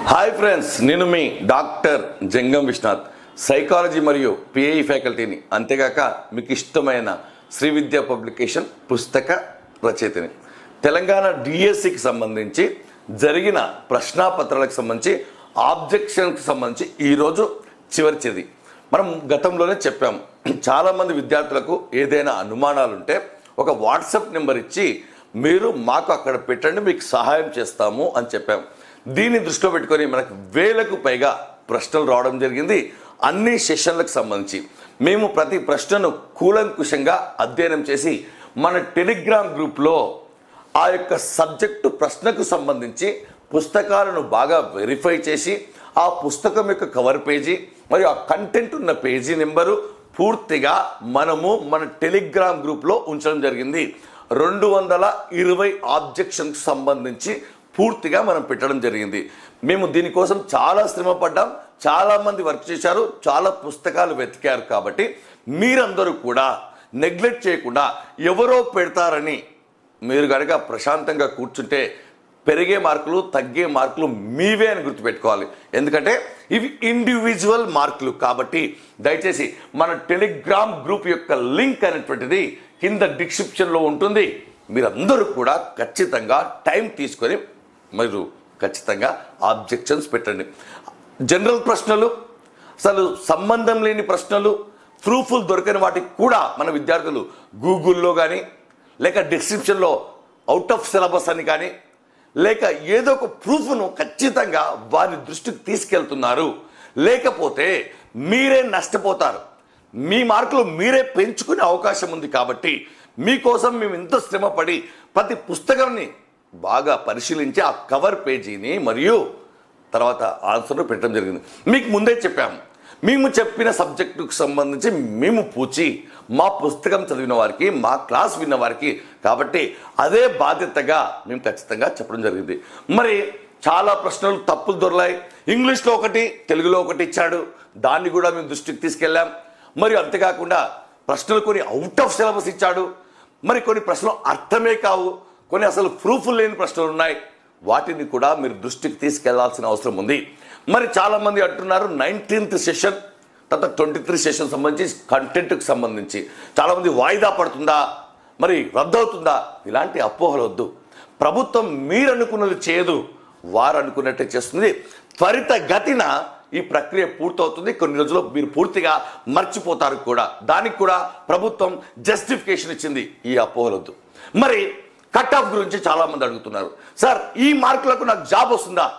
hi friends నేను మీ doctor Jangam Viswanath psychology మరియు పిఐ ఫ్యాకల్టీని అంతేగాక మీకు ఇష్టమైన శ్రీ విద్యా పబ్లికేషన్ పుస్తక రచయితని తెలంగాణ డిఎస్సికి సంబంధించి జరిగిన ప్రశ్నాపత్రాలకు సంబంధించి ఆబ్జెక్షన్కి సంబంధించి ఈరోజు చివరి తేదీ మనం గతంలోనే చెప్పాము చాలామంది విద్యార్థులకు ఏదైనా అనుమానాలు ఉంటే ఒక వాట్సాప్ నెంబర్ ఇచ్చి మీరు మాకు అక్కడ పెట్టండి మీకు సహాయం చేస్తాము అని చెప్పాం దీన్ని దృష్టిలో పెట్టుకొని మనకు వేలకు పైగా ప్రశ్నలు రావడం జరిగింది అన్ని సెషన్లకు సంబంధించి మేము ప్రతి ప్రశ్నను కూలంకుషంగా అధ్యయనం చేసి మన టెలిగ్రామ్ గ్రూప్లో ఆ యొక్క సబ్జెక్టు ప్రశ్నకు సంబంధించి పుస్తకాలను బాగా వెరిఫై చేసి ఆ పుస్తకం యొక్క కవర్ పేజీ మరియు ఆ కంటెంట్ ఉన్న పేజీ నెంబరు పూర్తిగా మనము మన టెలిగ్రామ్ గ్రూప్లో ఉంచడం జరిగింది రెండు వందల ఇరవై ఆబ్జెక్షన్కి సంబంధించి పూర్తిగా మనం పెట్టడం జరిగింది మేము దీనికోసం చాలా శ్రమ పడ్డాం చాలా మంది వర్క్ చేశారు చాలా పుస్తకాలు వెతికారు కాబట్టి మీరందరూ కూడా నెగ్లెక్ట్ చేయకుండా ఎవరో పెడతారని మీరు కనుక ప్రశాంతంగా కూర్చుంటే పెరిగే మార్కులు తగ్గే మార్కులు మీవే అని గుర్తుపెట్టుకోవాలి ఎందుకంటే ఇవి ఇండివిజువల్ మార్కులు కాబట్టి దయచేసి మన టెలిగ్రామ్ గ్రూప్ యొక్క లింక్ అనేటువంటిది కింద డిస్క్రిప్షన్లో ఉంటుంది మీరందరూ కూడా ఖచ్చితంగా టైం తీసుకొని మీరు ఖచ్చితంగా ఆబ్జెక్షన్స్ పెట్టండి జనరల్ ప్రశ్నలు అసలు సంబంధం లేని ప్రశ్నలు ప్రూఫ్లు దొరకని వాటికి కూడా మన విద్యార్థులు గూగుల్లో కానీ లేక డిస్క్రిప్షన్లో అవుట్ ఆఫ్ సిలబస్ అని కానీ లేక ఏదో ఒక ప్రూఫ్ను ఖచ్చితంగా వారి దృష్టికి తీసుకెళ్తున్నారు లేకపోతే మీరే నష్టపోతారు మీ మార్కులు మీరే పెంచుకునే అవకాశం ఉంది కాబట్టి మీకోసం మేము ఇంత శ్రమపడి ప్రతి పుస్తకాన్ని బాగా పరిశీలించి ఆ కవర్ పేజీని మరియు తర్వాత ఆన్సర్ పెట్టడం జరిగింది మీకు ముందే చెప్పాము మేము చెప్పిన సబ్జెక్టుకు సంబంధించి మేము పూచి మా పుస్తకం చదివిన వారికి మా క్లాస్ విన్న వారికి కాబట్టి అదే బాధ్యతగా మేము ఖచ్చితంగా చెప్పడం జరిగింది మరి చాలా ప్రశ్నలు తప్పులు దొరలాయి ఇంగ్లీష్లో ఒకటి తెలుగులో ఒకటి ఇచ్చాడు దాన్ని కూడా మేము దృష్టికి తీసుకెళ్ళాం మరియు అంతేకాకుండా ప్రశ్నలు కొన్ని అవుట్ ఆఫ్ సిలబస్ ఇచ్చాడు మరి కొన్ని ప్రశ్నలు అర్థమే కావు కొన్ని అసలు ప్రూఫ్ లేని ప్రశ్నలు ఉన్నాయి వాటిని కూడా మీరు దృష్టికి తీసుకెళ్లాల్సిన అవసరం ఉంది మరి చాలా మంది అంటున్నారు నైన్టీన్త్ సెషన్ తర్వాత ట్వంటీ త్రీ సెషన్ సంబంధించి కంటెంట్కి సంబంధించి చాలా మంది వాయిదా పడుతుందా మరి రద్దవుతుందా ఇలాంటి అపోహలు వద్దు ప్రభుత్వం మీరు అనుకున్నది చేయదు వారు అనుకున్నట్టే చేస్తుంది త్వరిత గతిన ఈ ప్రక్రియ పూర్తవుతుంది కొన్ని రోజుల్లో మీరు పూర్తిగా మర్చిపోతారు కూడా దానికి కూడా ప్రభుత్వం జస్టిఫికేషన్ ఇచ్చింది ఈ అపోహలొద్దు మరి కట్ ఆఫ్ గురించి చాలా మంది అడుగుతున్నారు సార్ ఈ మార్కులకు నాకు జాబ్ వస్తుందా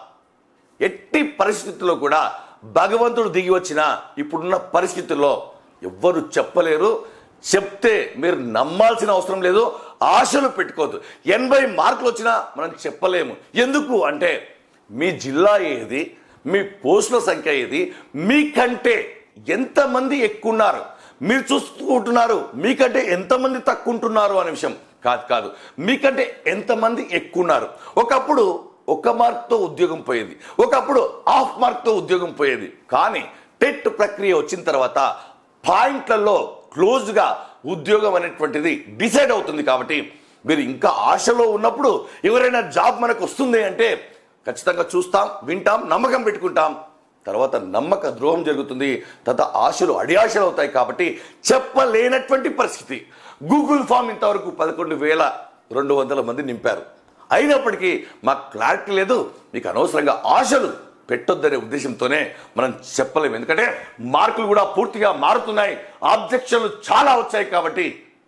ఎట్టి పరిస్థితుల్లో కూడా భగవంతుడు దిగి వచ్చిన ఇప్పుడున్న పరిస్థితుల్లో ఎవ్వరు చెప్పలేరు చెప్తే మీరు నమ్మాల్సిన అవసరం లేదు ఆశలు పెట్టుకోవద్దు ఎనభై మార్కులు వచ్చినా మనం చెప్పలేము ఎందుకు అంటే మీ జిల్లా ఏది మీ పోస్టుల సంఖ్య ఏది మీకంటే ఎంతమంది ఎక్కువ ఉన్నారు మీరు చూసుకుంటున్నారు మీకంటే ఎంతమంది తక్కువ ఉంటున్నారు అనే విషయం కాదు కాదు మీకంటే ఎంతమంది ఎక్కువ ఉన్నారు ఒకప్పుడు ఒక మార్క్తో ఉద్యోగం పోయేది ఒకప్పుడు హాఫ్ మార్క్తో ఉద్యోగం పోయేది కానీ టెట్ ప్రక్రియ వచ్చిన తర్వాత పాయింట్లలో క్లోజ్గా ఉద్యోగం అనేటువంటిది డిసైడ్ అవుతుంది కాబట్టి మీరు ఇంకా ఆశలో ఉన్నప్పుడు ఎవరైనా జాబ్ మనకు వస్తుంది అంటే ఖచ్చితంగా చూస్తాం వింటాం నమ్మకం పెట్టుకుంటాం తర్వాత నమ్మక ద్రోహం జరుగుతుంది తర్వాత ఆశలు అడియాశలు అవుతాయి కాబట్టి చెప్పలేనటువంటి పరిస్థితి గూగుల్ ఫామ్ ఇంతవరకు పదకొండు వేల రెండు వందల మంది నింపారు అయినప్పటికీ మాకు క్లారిటీ లేదు మీకు అనవసరంగా ఆశలు పెట్టొద్దనే ఉద్దేశంతోనే మనం చెప్పలేము ఎందుకంటే మార్కులు కూడా పూర్తిగా మారుతున్నాయి ఆబ్జెక్షన్లు చాలా వచ్చాయి కాబట్టి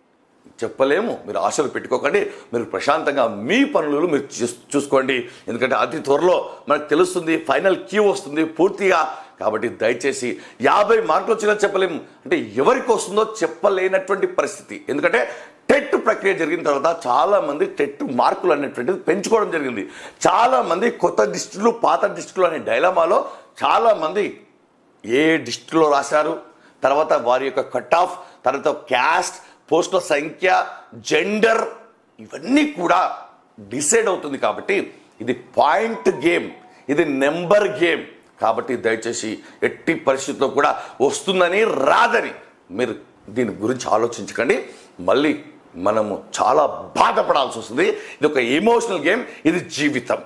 చెప్పలేము మీరు ఆశలు పెట్టుకోకండి మీరు ప్రశాంతంగా మీ పనులు మీరు చూస్- చూసుకోండి ఎందుకంటే అతి త్వరలో మనకు తెలుస్తుంది ఫైనల్ క్యూ వస్తుంది పూర్తిగా కాబట్టి దయచేసి యాభై మార్కులు వచ్చినా చెప్పలేము అంటే ఎవరికి వస్తుందో చెప్పలేనటువంటి పరిస్థితి ఎందుకంటే టెట్ ప్రక్రియ జరిగిన తర్వాత చాలా మంది టెట్ మార్కులు అనేటువంటిది పెంచుకోవడం జరిగింది చాలా మంది కొత్త డిస్టులు పాత డిస్టులు అనే డైలమాలో చాలా మంది ఏ డిస్ట్రిక్ట్లో రాశారు తర్వాత వారి యొక్క కట్ ఆఫ్ తర్వాత క్యాస్ట్ పోస్టుల సంఖ్య జెండర్ ఇవన్నీ కూడా డిసైడ్ అవుతుంది కాబట్టి ఇది పాయింట్ గేమ్ ఇది నెంబర్ గేమ్ కాబట్టి దయచేసి ఎట్టి పరిస్థితుల్లో కూడా వస్తుందని రాదని మీరు దీని గురించి ఆలోచించకండి మళ్ళీ మనము చాలా బాధపడాల్సి వస్తుంది ఇది ఒక ఎమోషనల్ గేమ్ ఇది జీవితం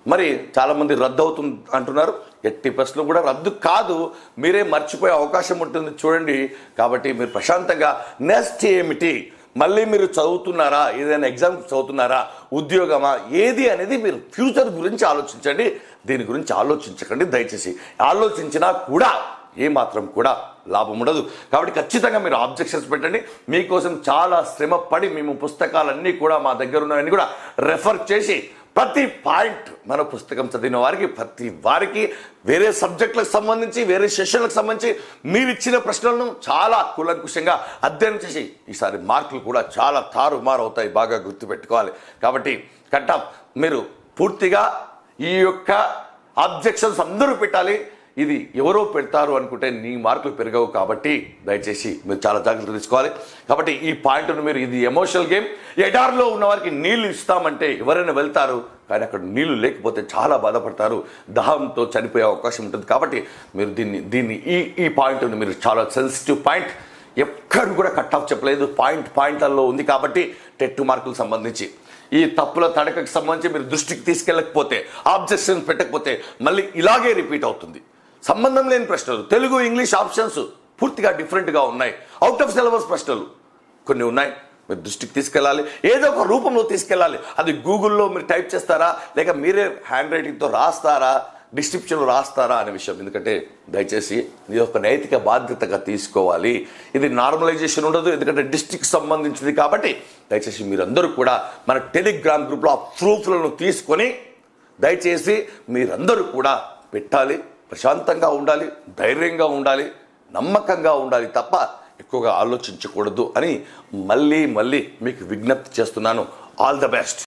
మరి చాలామంది రద్దు అవుతుంది అంటున్నారు ఎట్టి ప్రశ్నలు కూడా రద్దు కాదు మీరే మర్చిపోయే అవకాశం ఉంటుంది చూడండి కాబట్టి మీరు ప్రశాంతంగా నెక్స్ట్ ఏమిటి మళ్ళీ మీరు చదువుతున్నారా ఏదైనా ఎగ్జామ్ చదువుతున్నారా ఉద్యోగమా ఏది అనేది మీరు ఫ్యూచర్ గురించి ఆలోచించండి దీని గురించి ఆలోచించకండి దయచేసి ఆలోచించినా కూడా ఏ మాత్రం కూడా లాభం ఉండదు కాబట్టి ఖచ్చితంగా మీరు ఆబ్జెక్షన్స్ పెట్టండి మీకోసం చాలా శ్రమ పడి మేము పుస్తకాలన్నీ కూడా మా దగ్గర ఉన్నవన్నీ కూడా రెఫర్ చేసి ప్రతి పాయింట్ మన పుస్తకం చదివిన వారికి ప్రతి వారికి వేరే సబ్జెక్టులకు సంబంధించి వేరే సెషన్లకు సంబంధించి మీరు ఇచ్చిన ప్రశ్నలను చాలా కూలంకుషంగా అధ్యయనం చేసి ఈసారి మార్కులు కూడా చాలా తారుమారు అవుతాయి బాగా గుర్తుపెట్టుకోవాలి కాబట్టి కట్టా మీరు పూర్తిగా ఈ యొక్క ఆబ్జెక్షన్స్ అందరూ పెట్టాలి ఇది ఎవరో పెడతారు అనుకుంటే నీ మార్కులు పెరగవు కాబట్టి దయచేసి మీరు చాలా జాగ్రత్తలు తీసుకోవాలి కాబట్టి ఈ పాయింట్ను మీరు ఇది ఎమోషనల్ గేమ్ ఎడార్లో ఉన్న వారికి నీళ్లు ఇస్తామంటే ఎవరైనా వెళ్తారు కానీ అక్కడ నీళ్లు లేకపోతే చాలా బాధపడతారు దాహంతో చనిపోయే అవకాశం ఉంటుంది కాబట్టి మీరు దీన్ని దీన్ని ఈ ఈ పాయింట్ని మీరు చాలా సెన్సిటివ్ పాయింట్ ఎక్కడ కూడా కట్ ఆఫ్ చెప్పలేదు పాయింట్ పాయింట్లలో ఉంది కాబట్టి టెట్టు మార్కులకు సంబంధించి ఈ తప్పుల తడకకు సంబంధించి మీరు దృష్టికి తీసుకెళ్ళకపోతే ఆబ్జెక్షన్ పెట్టకపోతే మళ్ళీ ఇలాగే రిపీట్ అవుతుంది సంబంధం లేని ప్రశ్నలు తెలుగు ఇంగ్లీష్ ఆప్షన్స్ పూర్తిగా డిఫరెంట్గా ఉన్నాయి అవుట్ ఆఫ్ సిలబస్ ప్రశ్నలు కొన్ని ఉన్నాయి మీరు దృష్టికి తీసుకెళ్ళాలి ఏదో ఒక రూపంలో తీసుకెళ్ళాలి అది గూగుల్లో మీరు టైప్ చేస్తారా లేక మీరే హ్యాండ్ రైటింగ్తో రాస్తారా డిస్క్రిప్షన్లో రాస్తారా అనే విషయం ఎందుకంటే దయచేసి ఇది ఒక నైతిక బాధ్యతగా తీసుకోవాలి ఇది నార్మలైజేషన్ ఉండదు ఎందుకంటే డిస్టిక్ సంబంధించింది కాబట్టి దయచేసి మీరందరూ కూడా మన టెలిగ్రామ్ గ్రూప్లో ఆ ప్రూఫ్లను తీసుకొని దయచేసి మీరందరూ కూడా పెట్టాలి ప్రశాంతంగా ఉండాలి ధైర్యంగా ఉండాలి నమ్మకంగా ఉండాలి తప్ప ఎక్కువగా ఆలోచించకూడదు అని మళ్ళీ మళ్ళీ మీకు విజ్ఞప్తి చేస్తున్నాను ఆల్ ద బెస్ట్